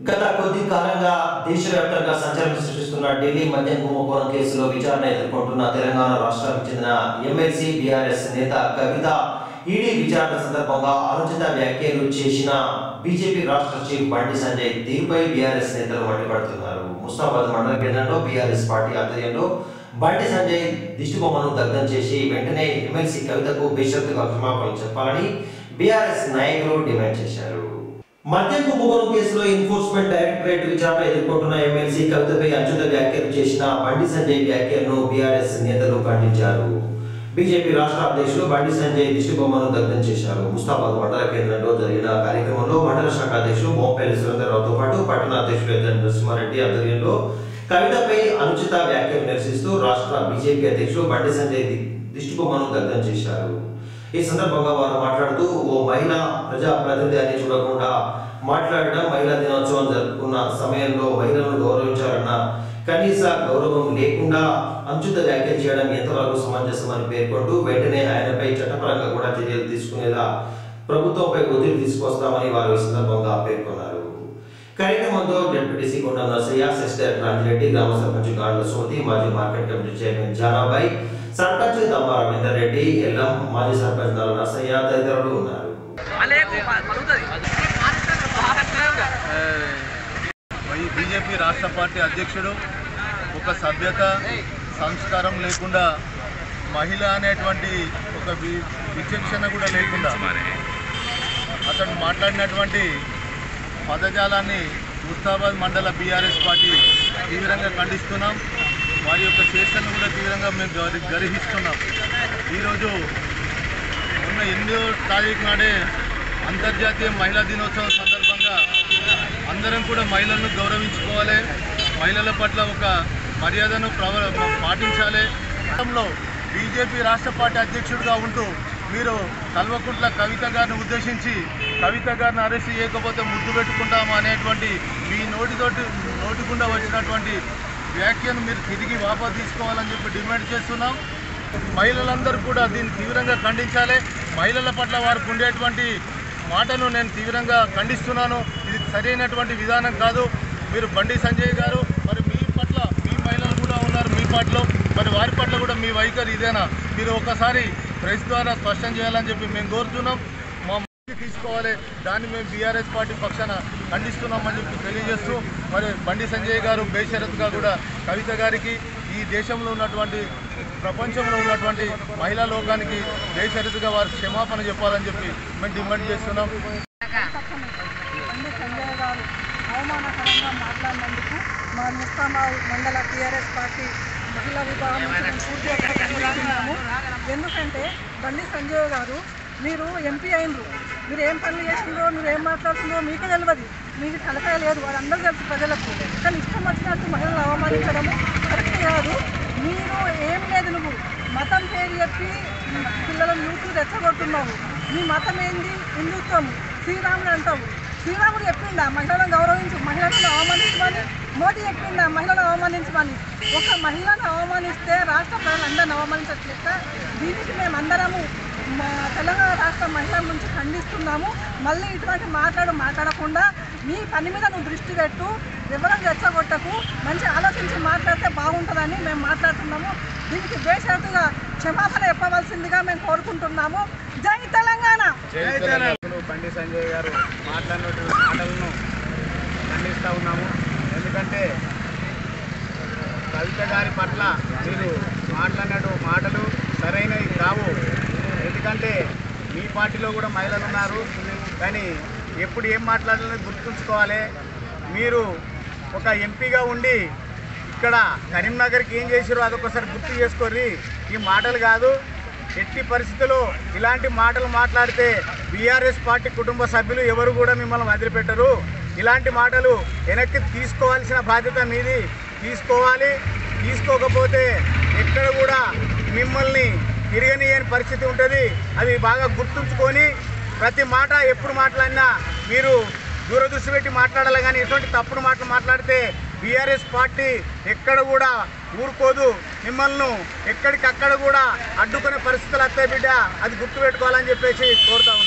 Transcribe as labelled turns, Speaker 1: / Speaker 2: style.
Speaker 1: గత కొద్ది కాలంగా దేశవ్యాప్తంగా సంచలనం సృష్టిస్తున్న ఢిల్లీ మద్యం కుంభకోణం కేసులో విచారణ ఎదుర్కొంటున్న తెలంగాణ రాష్ట్రానికి చెందిన ఎమ్మెల్సీ బీఆర్ఎస్ నేత కవిత ఈడీ విచారణ సందర్భంగా అనుచిత వ్యాఖ్యలు చేసిన బీజేపీ రాష్ట్ర చీఫ్ బండి సంజయ్ తీరుపై బీఆర్ఎస్ నేతలు మండిపడుతున్నారు ముస్తాబాద్ మండల కేంద్రంలో బీఆర్ఎస్ పార్టీ ఆధ్వర్యంలో బండి సంజయ్ దిష్టిబొమ్మను దగ్ధం చేసి వెంటనే ఎమ్మెల్సీ కవితకు బేషరతుగా క్షమాపణలు చెప్పాలని బీఆర్ఎస్ నాయకులు డిమాండ్ చేశారు మద్యం కుంభకోణం కేసులో ఎన్ఫోర్స్మెంట్ డైరెక్టరేట్ విచారణ ఎదుర్కొంటున్న ఎమ్మెల్సీ కవితపై అచ్యుత వ్యాఖ్యలు చేసిన బండి సంజయ్ వ్యాఖ్యలను బీఆర్ఎస్ నేతలు ఖండించారు బీజేపీ రాష్ట్ర అధ్యక్షులు బండి సంజయ్ దిష్టిబొమ్మను దగ్ధం చేశారు ముస్తాబాద్ మండల కేంద్రంలో జరిగిన కార్యక్రమంలో మండల శాఖ అధ్యక్షులు మోపల్లి సురేంద్రరావుతో పాటు పట్టణ అధ్యక్షులు ఎద్దరి నరసింహారెడ్డి ఆధ్వర్యంలో కవితపై అనుచిత వ్యాఖ్యలు నిరసిస్తూ రాష్ట్ర బీజేపీ అధ్యక్షులు బండి సంజయ్ ది- దిష్టిబొమ్మను దగ్ధం చేశారు ఈ సందర్భంగా వారు మాట్లాడుతూ ఓ మహిళ ప్రజా ప్రతినిధి అని చూడకుండా మాట్లాడడం మహిళా దినోత్సవం జరుపుకున్న సమయంలో మహిళలను గౌరవించాలన్న కనీస గౌరవం లేకుండా అంచుత వ్యాఖ్యలు చేయడం ఎంతవరకు సమంజసమని పేర్కొంటూ వెంటనే ఆయనపై చట్టపరంగా కూడా చర్యలు తీసుకునేలా ప్రభుత్వంపై ఒత్తిడి తీసుకొస్తామని వారు ఈ సందర్భంగా పేర్కొన్నారు కార్యక్రమంలో జడ్పీటీసీ కొండ నరసయ్య సెస్ డైరెక్టర్ అంజిరెడ్డి గ్రామ సర్పంచ్ గాండ్ల సుమతి మాజీ market committee chairman Janabai sarpanch Damma Ravinder Reddy Ellam మాజీ సర్పంచ్ నల్ల నరసయ్య తదితరులు ఉన్నారు
Speaker 2: ఈ బీజేపీ రాష్ట్ర పార్టీ అధ్యక్షుడు ఒక సభ్యత సంస్కారం లేకుండా మహిళ అనేటువంటి ఒక వి- విచక్షణ కూడా లేకుండా అతను మాట్లాడినటువంటి పదజాలాన్ని ముస్తాబాద్ మండల బీఆర్ఎస్ పార్టీ తీవ్రంగా ఖండిస్తున్నాం వారి యొక్క చేష్టను కూడా తీవ్రంగా మేము గరి గర్హిస్తున్నాం ఈరోజు ఉన్న ఎనిమిదో తారీఖు నాడే అంతర్జాతీయ మహిళా దినోత్సవం సందర్భంగా అందరం కూడా మహిళలను గౌరవించుకోవాలి మహిళల పట్ల ఒక మర్యాదను ప్రవ పాటించాలి గతంలో బీజేపీ రాష్ట్ర పార్టీ అధ్యక్షుడిగా ఉంటూ మీరు కల్వకుంట్ల కవిత గారిని ఉద్దేశించి కవిత గారిని అరెస్ట్ చేయకపోతే ముద్దు పెట్టుకుంటాము అనేటువంటి మీ నోటితోటి నోటి గుండా వచ్చినటువంటి వ్యాఖ్యను మీరు తిరిగి వాపసు తీసుకోవాలని చెప్పి డిమాండ్ చేస్తున్నాం మహిళలందరూ కూడా దీన్ని తీవ్రంగా ఖండించాలి మహిళల పట్ల వారికి ఉండేటువంటి మాటను నేను తీవ్రంగా ఖండిస్తున్నాను ఇది సరైనటువంటి విధానం కాదు మీరు బండి సంజయ్ గారు మరి మీ పట్ల మీ మహిళలు కూడా ఉన్నారు మీ పట్ల మరి వారి పట్ల కూడా మీ వైఖరి ఇదేనా మీరు ఒకసారి ప్రెస్ ద్వారా స్పష్టం చేయాలని చెప్పి మేము కోరుతున్నాం మా దృష్టికి తీసుకోవాలి దాన్ని మేము బీఆర్ఎస్ పార్టీ పక్షాన ఖండిస్తున్నామని చెప్పి తెలియజేస్తూ మరి బండి సంజయ్ గారు బేషరత్గా కూడా కవిత గారికి ఈ దేశంలో ఉన్నటువంటి ప్రపంచంలో ఉన్నటువంటి మహిళా లోకానికి బేషరతుగా వారు క్షమాపణ చెప్పాలని చెప్పి మేము డిమాండ్ చేస్తున్నాం
Speaker 3: బండి సంజయ్ గారు అవమానకరంగా మాట్లాడినందుకు మా ముస్తాబాద్ మండల టీఆర్ఎస్ పార్టీ మహిళా విభాగం నుంచి మేము పూర్తిగా ఖండిస్తున్నాము ఎందుకంటే బండి సంజయ్ గారు మీరు ఎంపీ అయినరు మీరు ఏం పనులు చేసిండ్రో మీరు ఏం మాట్లాడుతుందో మీకు తెలియదు మీకు తలకాయ లేదు వాళ్ళందరూ తెలుసు ప్రజలకు కానీ ఇష్టం వచ్చినట్టు మహిళలు అవమానించడము కరెక్ట్ కాదు మీరు ఏం లేదు నువ్వు మతం పేరు చెప్పి పిల్లలను యూతులు రెచ్చగొట్టున్నావు నీ మతం ఏంది హిందుత్వం శ్రీరాముడు అంటావు శ్రీరాముడు చెప్పిండా మహిళలను గౌరవించు మహిళలను అవమానించమని మోదీ చెప్పిండా మహిళలను అవమానించమని ఒక మహిళను అవమానిస్తే రాష్ట్ర ప్రజలందరిని అవమానించట్లేక దీనికి మేమందరము మా తెలంగాణ రాష్ట్ర మహిళల నుంచి ఖండిస్తున్నాము మళ్ళీ ఇటువంటి మాట్లాడు మాట్లాడకుండా నీ పని మీద నువ్వు దృష్టి పెట్టు ఎవరికి రెచ్చగొట్టకు మంచి ఆలోచించి మాట్లాడితే బాగుంటుందని మేము మాట్లాడుతున్నాము దీనికి బేషరతుగా క్షమాపణ చెప్పవలసిందిగా మేము కోరుకుంటున్నాము జై తెలంగాణ
Speaker 4: ఇప్పుడు బండి సంజయ్ గారు మాట్లాడినటువంటి మాటలను ఖండిస్తూ ఉన్నాము ఎందుకంటే కవిత గారి పట్ల మీరు మాట్లాడిన మాటలు సరైనవి కావు ఎందుకంటే మీ పార్టీలో కూడా మహిళలు ఉన్నారు కానీ ఎప్పుడు ఏం మాట్లాడాలని గుర్తుంచుకోవాలి మీరు ఒక ఎంపీగా ఉండి ఇక్కడ కరీంనగర్కి ఏం చేసారో అదొకసారి గుర్తు చేసుకోర్రి ఈ మాటలు కాదు ఎట్టి పరిస్థితుల్లో ఇలాంటి మాటలు మాట్లాడితే బీఆర్ఎస్ పార్టీ కుటుంబ సభ్యులు ఎవరు కూడా మిమ్మల్ని వదిలిపెట్టరు ఇలాంటి మాటలు వెనక్కి తీసుకోవాల్సిన బాధ్యత మీది తీసుకోవాలి తీసుకోకపోతే ఎక్కడ కూడా మిమ్మల్ని తిరగనియని పరిస్థితి ఉంటుంది అది బాగా గుర్తుంచుకొని ప్రతి మాట ఎప్పుడు మాట్లాడినా మీరు దూరదృష్టి పెట్టి మాట్లాడాలి కానీ ఎటువంటి తప్పుడు మాటలు మాట్లాడితే బీఆర్ఎస్ పార్టీ ఎక్కడ కూడా ఊరుకోదు మిమ్మల్ని ఎక్కడికక్కడ కూడా అడ్డుకునే పరిస్థితులు వస్తాయి బిడ్డ అది గుర్తుపెట్టుకోవాలని చెప్పేసి కోరుతా ఉన్నాను